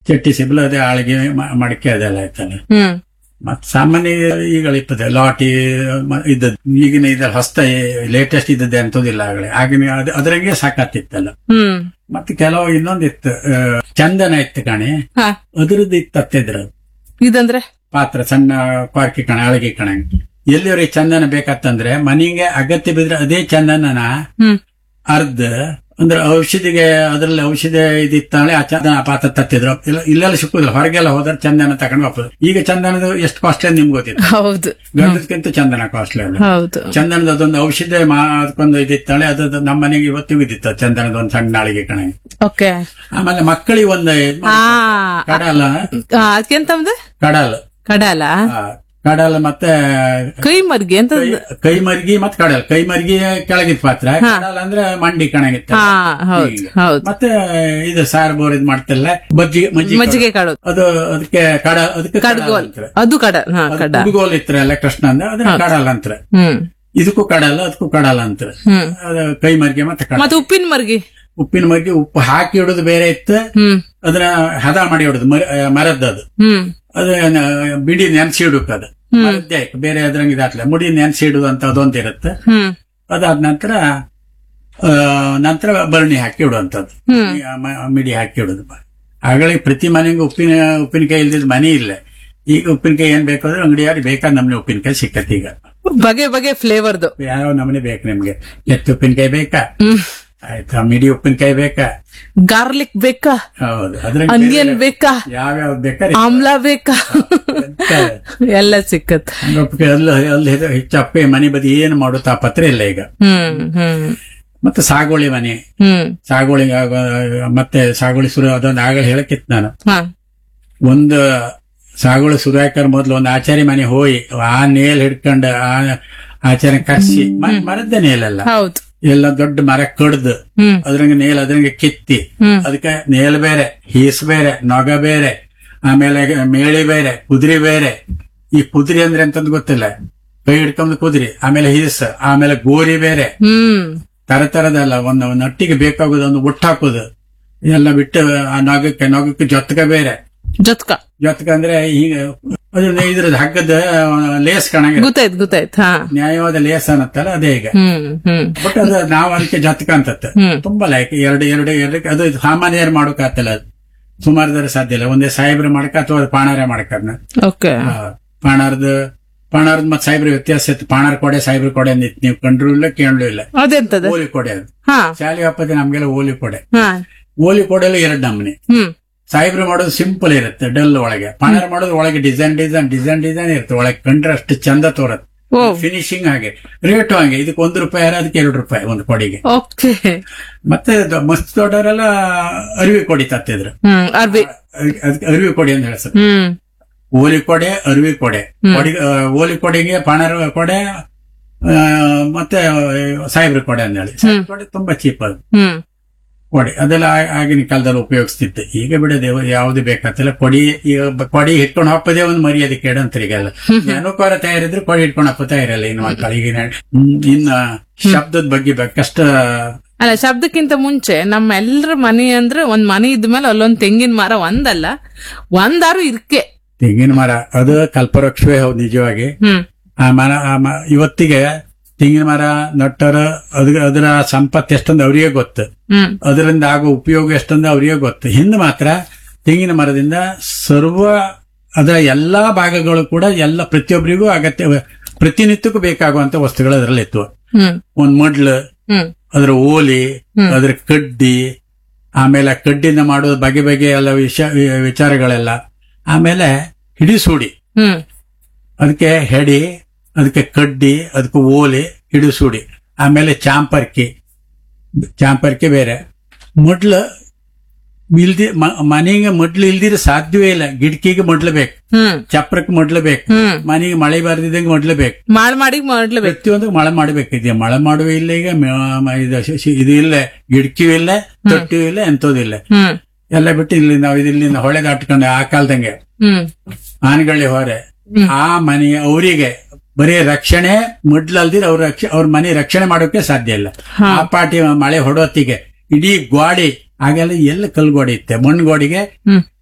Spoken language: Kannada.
ಚಟ್ಟಿ ಸಿಬ್ಲ ಅದೇ ಆಳಿಗೆ ಮ- ಮಡಿಕೆ ಅದೆಲ್ಲ ಆಯ್ತಲ್ಲ ಹ್ಮ್ ಮತ್ ಸಾಮಾನ್ಯ ಈಗ ಇಪ್ಪದೆ ಲಾಟಿ ಮ- ಇದ್ದದ್ದು ಈಗಿನ ಇದ್ರಲ್ಲಿ ಹೊಸ್ತ ಲೇಟೆಸ್ಟ್ ಇದ್ದದ್ದೇ ಅಂತದಿಲ್ಲ ಆಗಲೇ ಆಗಿನ ಅದ್- ಅದ್ರಂಗೆ ಸಾಕಾತಿತ್ತಲ್ಲ ಹ್ಮ್ ಮತ್ತೆ ಕೆಲವು ಇನ್ನೊಂದಿತ್ತು ಆ, ಚಂದನ ಇತ್ತು ಕಣೆ ಹಾ ಅದ್ರದ್ದು ಇತ್ತು ಹತ್ತಿದ್ರು ಇದಂದ್ರೆ ಪಾತ್ರ ಸಣ್ಣ ಕ್ವಾರ್ಕಿ ಕಣ ಅಳಗಿ ಕಣ ಎಲ್ಲಿವರೆಗೆ ಚಂದನ ಬೇಕತ್ತಂದ್ರೆ ಮನೆಗೆ ಅಗತ್ಯ ಬಿದ್ರೆ ಅದೇ ಚಂದನನ ಹ್ಮ್ ಅರ್ಧ ಅಂದ್ರೆ ಔಷಧಿಗೆ ಅದ್ರಲ್ಲಿ ಔಷಧಿ ಇದಿತ್ತಾಳೆ ಆ ಚಂದನ ಪಾತ್ರ ತತ್ತಿದ್ರು ಇಲ್ಲ ಇಲ್ಲೆಲ್ಲ ಸಿಕ್ಕುದಿಲ್ಲ ಹೊರಗೆಲ್ಲ ಹೋದ್ರೆ ಚಂದನ ತಗೊಂಡು ವಾಪಸ್ ಈಗ ಚಂದನದ ಎಷ್ಟು ಕಾಸ್ಟ್ಲಿ ಅಂತ ನಿಮ್ಗೆ ಗೊತ್ತಿಲ್ಲ ಹೌದು ಗಂಧದಕ್ಕಿಂತ ಚಂದನ ಕಾಸ್ಟ್ಲಿ ಅಲ್ಲ ಹೌದು ಚಂದನದ ಅದೊಂದು ಔಷಧಿ ಮಾ ಅದಕ್ಕೊಂದು ಇದಿತ್ತಾಳೆ ಅದು ನಮ್ಮ ಮನೆಗೆ ಇವತ್ತಿಗೂ ಇದ್ದಿತ್ತು ಚಂದನದ ಒಂದು ಸಣ್ಣ ನಾಳಿಗೆ ಕಣ ಓಕೆ ಆಮೇಲೆ ಮಕ್ಕಳಿಗೆ ಒಂದು ಇದ್ ಹಾ ಮಾಡಿ- ಕಡಲ ಅದಕ್ಕೆಂತಂದ್ರೆ ಕಡಲ ಕಡಲ ಆ, ಕಡಲ ಮತ್ತೆ ಕೈ ಮರ್ಗಿ ಅಂತ ಕೈ- ಕೈ ಮರ್ಗಿ ಮತ್ತೆ ಕಡಲ್ ಕೈ ಮರ್ಗಿ ಕೆಳಗಿದ್ ಪಾತ್ರ ಕಡಲ ಅಂದ್ರೆ ಮಂಡಿ ಕಣಗಿತ್ತ ಹಾ ಹೌದು ಹೌದು ಮತ್ತೆ ಇದು ಸಾರ್ ಬೋರ್ ಇದ್ ಮಾಡ್ತಿಲ್ಲ ಮಜ್ಜಿಗೆ ಮಜ್ಜಿಗೆ ಮಜ್ಜಿಗೆ ಕಾಳು ಅದು ಅದಕ್ಕೆ ಕಡ ಅದಕ್ಕೆ ಕಡಲ್ ಕಡ್ಗೋಲ್ ಅಂತಾರೆ. ಅದು ಕಡ ಹಾ ಅದು ಕಡ ಕುಡುಗೋಲ್ ಇತ್ರಲ್ಲ ಕೃಷ್ಣ ಅಂದ್ರೆ ಅದನ್ನ ಕಡಲ್ ಅಂತಾರೆ ಹ್ಮ್ ಇದಕ್ಕೂ ಕಡಲ ಅದಕ್ಕೂ ಕಡಲ ಅಂತಾರೆ ಹ್ಮ್ ಅದು ಕೈ ಮರ್ಗಿ ಮತ್ತೆ ಕಡಲ ಮತ್ತೆ ಉಪ್ಪಿನ ಮರ್ಗಿ ಉಪ್ಪಿನ ಮರ್ಗಿ ಉಪ್ಪು ಹಾಕಿ ಇಡೋದು ಬೇರೆ ಇತ್ತು ಹ್ಮ್ ಅದನ್ನ ಹದ ಮಾಡಿ ಇಡೋದು ಮರದ್ದು ಅದು ಹ್ಮ್ ಅದ ಬಿಡಿ ನೆನ್ಸಿ ಇಡುಕ್ ಅದು ಮರದ್ದೇ ಆಯ್ತು ಬೇರೆ ಅದ್ರಂಗೆ ಇದಾತ್ಲೆ ಮುಡಿ ನೆನ್ಸಿ ಇಡುದು ಅಂತ ಅದೊಂದು ಇರುತ್ತೆ ಹ್ಮ್ ಅದಾದ ನಂತರ ಆ, ನಂತರ ಬರಣಿ ಹಾಕಿ ಇಡುವಂತದ್ದು ಹ್ಮ್. ಮಿಡಿ ಹಾಕಿ ಇಡುದು ಆಗಲೇ ಪ್ರತಿ ಮನೆಗೂ ಉಪ್ಪಿನ ಉಪ್ಪಿನಕಾಯಿ ಇಲ್ದಿದ್ ಮನೆ ಇಲ್ಲ ಈಗ ಉಪ್ಪಿನಕಾಯಿ ಏನ್ ಬೇಕಾದ್ರೆ ಅಂಗಡಿಯಾರಿ ಬೇಕಾದ ನಮ್ನೆ ಉಪ್ಪಿನಕಾಯಿ ಸಿಕ್ಕತ್ತೆ ಈಗ ಬಗೆ ಬಗೆ ಫ್ಲೇವರ್ದು ಯಾವ ನಮನೆ ಬೇಕು ನಿಮ್ಗೆ ಎತ್ತು ಉಪ್ಪಿನಕಾಯಿ ಬೇಕಾ ಹ್ಮ್ ಆಯ್ತಾ ಮಿಡಿ ಉಪ್ಪಿನಕಾಯಿ ಬೇಕಾ ಗಾರ್ಲಿಕ್ ಬೇಕಾ ಹೌದು ಅದ್ರ ಅನಿಯನ್ ಬೇಕಾ ಯಾವ್ಯಾವ್ದು ಬೇಕಾ ಆಮ್ಲ ಬೇಕಾ ಎಲ್ಲ ಸಿಕ್ಕತ್ ಉಪ್ಪಿನಕಾಯಿ ಅಲ್ಲಿ ಅಲ್ಲಿ ಹೆಚ್ಚಪ್ಪೆ ಮನೆ ಬದಿ ಏನು ಮಾಡೋ ತಾಪತ್ರ ಇಲ್ಲ ಈಗ ಹ್ಮ್ ಹ್ಮ್ ಮತ್ತೆ ಸಾಗೋಳಿ ಮನೆ ಹ್ಮ್ ಸಾಗೋಳಿ ಆಗ- ಮತ್ತೆ ಸಾಗೋಳಿ ಶುರು ಅದೊಂದು ಆಗಲೇ ಹೇಳಕ್ಕಿತ್ತು ನಾನು ಹಾ ಒಂದು ಸಾಗುಳು ಸುಧಾಕರ್ ಮೊದ್ಲು ಒಂದು ಆಚಾರ್ಯ ಮನೆ ಹೋಗಿ ಆ ನೇಲ್ ಹಿಡ್ಕೊಂಡು ಆ ಆಚಾರ್ಯ ಕರ್ಸಿ ಮ- ಮರದ್ದ ನೇಲಲ್ಲ ಹೌದು ಎಲ್ಲ ದೊಡ್ಡ ಮರ ಕಡ್ದು ಹ್ಮ್ ಅದ್ರಂಗ ನೇಲ್ ಅದ್ರಂಗ ಕಿತ್ತಿ ಹ್ಮ್ ಅದಕ್ಕೆ ನೇಲ್ ಬೇರೆ ಹೀಸ್ ಬೇರೆ ನೊಗ ಬೇರೆ ಆಮೇಲೆ ಮೇಳಿ ಬೇರೆ ಕುದುರೆ ಬೇರೆ ಈ ಕುದುರೆ ಅಂದ್ರೆ ಅಂತಂದ್ ಗೊತ್ತಿಲ್ಲ ಕೈ ಹಿಡ್ಕೊಂಡು ಕುದುರೆ ಆಮೇಲೆ ಹೀಸ್ ಆಮೇಲೆ ಗೋರಿ ಬೇರೆ ಹ್ಮ್ ತರ ತರದಲ್ಲ ಒಂದು ಒಂದು ಒಟ್ಟಿಗೆ ಬೇಕಾಗೋದು ಒಂದು ಒಟ್ಟು ಹಾಕೋದು ಎಲ್ಲ ಬಿಟ್ಟು ಆ ನೊಗಕ್ಕೆ ನೊಗಕ್ಕೆ ಜೊತ್ಕ ಬೇರೆ ಜೊತ್ಕ ಜೊತ್ಕ ಅಂದ್ರೆ ಈಗ ಅದನ್ನ ಇದ್ರದ್ದು ಹಗ್ಗದ ಲೇಸ್ ಕಾಣಂಗಿಲ್ಲ ಗೊತ್ತಾಯ್ತು ಗೊತ್ತಾಯ್ತು ಹಾ ನ್ಯಾಯವಾದ ಲೇಸ್ ಅನ್ನತ್ತಲ್ಲ ಅದೇ ಈಗ ಹ್ಮ್ ಹ್ಮ್ ಬಟ್ ಅದು ನಾವು ಅದಕ್ಕೆ ಜೊತ್ಕ ಅಂತತ್ತೆ ಹ್ಮ್ ತುಂಬಾ ಲೈಕ್ ಎರಡು ಎರಡು ಎರಡು ಅದು ಸಾಮಾನ್ಯರು ಮಾಡೋಕಾಗ್ತಿಲ್ಲ ಅದು ಸುಮಾರದರ ಸಾಧ್ಯ ಇಲ್ಲ ಒಂದೇ ಸಾಹೇಬ್ರು ಮಾಡಕ ಅಥವಾ ಅದು ಪಾಣಾರ ಮಾಡಕ ಅದನ್ನ ಓಕೆ ಪಾಣಾರ್ದು ಪಾಣಾರ್ದ ಮತ್ತೆ ಸಾಹೇಬ್ರ ವ್ಯತ್ಯಾಸ ಇತ್ತು ಪಾಣಾರ್ ಕೊಡೆ ಸಾಹೇಬ್ರ ಕೊಡೆ ಅಂದಿತ್ತು ನೀವು ಕಂಡ್ರು ಇಲ್ಲ ಕೇಳಲು ಇಲ್ಲ ಅದೆಂತದ ಓಲಿ ಕೊಡೆ ಅದು ಹಾ ಶಾಲೆ ಹಬ್ಬದ ನಮ್ಗೆಲ್ಲ ಓಲಿ ಕೊಡೆ ಹಾ ಓಲಿ ಕೊಡೆಲ್ಲ ಎರಡು ನಮೂನೆ ಹ್ಮ್ ಸಾಹೇಬ್ರು ಮಾಡೋದು ಸಿಂಪಲ್ ಇರುತ್ತೆ ಡಲ್ ಒಳಗೆ ಪಾಣಾರ್ ಮಾಡೋದು ಒಳಗೆ ಡಿಸೈನ್ ಡಿಸೈನ್ ಡಿಸೈನ್ ಡಿಸೈನ್ ಇರುತ್ತೆ ಒಳಗೆ ಕಂಡ್ರೆ ಅಷ್ಟು ಚಂದ ತೋರತ್ತೆ ಓ ಫಿನಿಶಿಂಗ್ ಹಾಗೆ ರೇಟು ಹಂಗೆ ಇದಕ್ಕೆ ಒಂದು ರೂಪಾಯಿ ಅರ ಅದಕ್ಕೆ ಎರಡು ರೂಪಾಯಿ ಒಂದು ಕೊಡಿಗೆ ಓಕೆ ಮತ್ತೆ ದ- ಮಸ್ತ್ ದೊಡ್ಡವರೆಲ್ಲ ಅರಿವಿ ಕೊಡಿ ತತ್ತಿದ್ರು ಹ್ಮ್ ಅರ್ಬಿ ಅದ್- ಅದಕ್ಕೆ ಅರಿವಿ ಕೊಡಿ ಅಂತ ಹೇಳ್ತಾರೆ ಹ್ಮ್ ಓಲಿ ಕೊಡೆ ಅರಿವಿ ಕೊಡೆ ಕೊಡಿ ಆ, ಓಲಿ ಕೊಡೆಗೆ ಪಾಣರ ಕೊಡೆ ಆ, ಮತ್ತೆ ಸಾಹೇಬ್ರ ಕೊಡೆ ಅಂತ ಹೇಳಿ ಸಾಹೇಬ್ರ ಕೊಡೆ ತುಂಬಾ ಚೀಪ್ ಅದು ಹ್ಮ್ ಕೊಡಿ ಅದೆಲ್ಲ ಆ- ಆಗಿನ ಕಾಲದಲ್ಲಿ ಉಪಯೋಗಿಸ್ತಿತ್ತು ಈಗ ಬಿಡದೆ ಯಾವ್ದು ಬೇಕಾಗ್ತಿಲ್ಲ ಕೊಡಿ ಈಗ ಬ- ಕೊಡಿ ಹಿಡ್ಕೊಂಡು ಹಾಕೋದೇ ಒಂದು ಮರ್ಯಾದೆ ಕೇಳಂತಾರೆ ಈಗೆಲ್ಲ ಅನುಕಾರ ತಯಾರಿದ್ರೆ ಕೊಡಿ ಹಿಡ್ಕೊಂಡು ಹಾಕೋ ತಯಾರಿಲ್ಲ ಇನ್ನು ಮಕ್ಕಳು ಈಗಿನ ಹ್ಮ್, ಇನ್ನ ಶಬ್ದದ ಬಗ್ಗೆ ಬೇಕಷ್ಟ ಅಲ್ಲ ಶಬ್ದಕ್ಕಿಂತ ಮುಂಚೆ ನಮ್ಮ ಎಲ್ಲರ ಮನೆ ಅಂದ್ರೆ ಒಂದ್ ಮನೆ ಇದ್ಮೇಲೆ ಅಲ್ಲೊಂದ್ ತೆಂಗಿನ ಮರ ಒಂದಲ್ಲ ಒಂದಾರು ಇರ್ಕೆ ತೆಂಗಿನ ಮರ ಅದು ಕಲ್ಪವೃಕ್ಷವೇ ಹೌದು ನಿಜವಾಗಿ ಹ್ಮ್ ಆ ಮರ ಆ ಮ- ಇವತ್ತಿಗೆ ತೆಂಗಿನ ಮರ ನಟ್ಟರ ಅದ್ರ ಅದರ ಸಂಪತ್ತು ಎಷ್ಟೊಂದು ಅವರಿಗೆ ಗೊತ್ತು ಹ್ಮ್ ಅದರಿಂದ ಆಗೋ ಉಪಯೋಗ ಎಷ್ಟೊಂದು ಅವರಿಗೆ ಗೊತ್ತು ಹಿಂದೆ ಮಾತ್ರ ತೆಂಗಿನ ಮರದಿಂದ ಸರ್ವ ಅದರ ಎಲ್ಲಾ ಭಾಗಗಳು ಕೂಡ ಎಲ್ಲ ಪ್ರತಿಯೊಬ್ಬರಿಗೂ ಅಗತ್ಯ ಪ್ರತಿನಿತ್ಯಕ್ಕೂ ಬೇಕಾಗುವಂತ ವಸ್ತುಗಳು ಅದರಲ್ಲಿ ಇತ್ತು ಹ್ಮ್ ಒಂದ್ ಮಡ್ಲು ಹ್ಮ್ ಅದರ ಓಲಿ ಹ್ಮ್. ಅದರ ಕಡ್ಡಿ ಆಮೇಲೆ ಆ ಕಡ್ಡಿಯಿಂದ ಮಾಡೋದು ಬಗೆ ಬಗೆ ಎಲ್ಲ ವಿಷ ವಿಚಾರಗಳೆಲ್ಲ ಆಮೇಲೆ ಹಿಡಿಸೂಡಿ ಹ್ಮ್ ಅದಕ್ಕೆ ಹೆಡಿ ಅದಕ್ಕೆ ಕಡ್ಡಿ ಅದಕ್ಕೆ ಓಲಿ ಹಿಡಿಸೂಡಿ ಆಮೇಲೆ ಚಾಂಪರ್ಕಿ ಚಾಂಪರ್ಕಿ ಬೇರೆ ಮೊಡ್ಲು ಇಲ್ದಿ ಮ- ಮನೆಗೆ ಮೊಡ್ಲು ಇಲ್ದಿರ ಸಾಧ್ಯವೇ ಇಲ್ಲ ಗಿಡಕಿಗೆ ಮೊಡ್ಲು ಬೇಕು ಹ್ಮ್ ಚಪ್ರಕ್ಕೆ ಮೊಡ್ಲು ಬೇಕು ಹ್ಮ್ ಮನೆಗೆ ಮಳೆ ಬರ್ದಿದ್ದಂಗೆ ಮೊಡ್ಲು ಬೇಕು ಮಾಡ್ ಮಾಡಿ ಮಾಡ್ಲೇಬೇಕು ಪ್ರತಿಯೊಂದು ಮಳೆ ಮಾಡಬೇಕಿದೆ ಮಳೆ ಮಾಡುವ ಇಲ್ಲ ಈಗ ಮ- ಮ- ಇದು ಶಿ- ಶಿ- ಇದು ಇಲ್ಲ ಗಿಡಕಿಯೂ ಇಲ್ಲ ತೊಟ್ಟಿಯೂ ಇಲ್ಲ ಎಂತದಿಲ್ಲ ಹ್ಮ್ ಎಲ್ಲ ಬಿಟ್ಟು ಇಲ್ಲಿ ನಾವು ಇಲ್ಲಿಂದ ಹೊಳೆ ದಾಟ್ಕೊಂಡು ಆ ಕಾಲದಂಗೆ ಹ್ಮ್ ಆನೆಗಳ್ಳಿ ಹೊರೆ ಹ್ಮ್. ಆ ಮನೆ ಅವರಿಗೆ ಬರೀ ರಕ್ಷಣೆ ಮುಡ್ಲಲ್ದಿರ ಅವ್ರ ರಕ್ಷ- ಅವ್ರ ಮನೆ ರಕ್ಷಣೆ ಮಾಡೋಕೆ ಸಾಧ್ಯ ಇಲ್ಲ ಹಾ. ಆ ಪಾಟಿ ಮಳೆ ಹೊಡೋತ್ತಿಗೆ ಇಡೀ ಗೋಡಿ ಆಗೆಲ್ಲ ಎಲ್ಲ ಕಲ್ಲು ಗೋಡಿ ಇತ್ತೆ ಮಣ್ಣು ಗೋಡಿಗೆ ಹ್ಮ್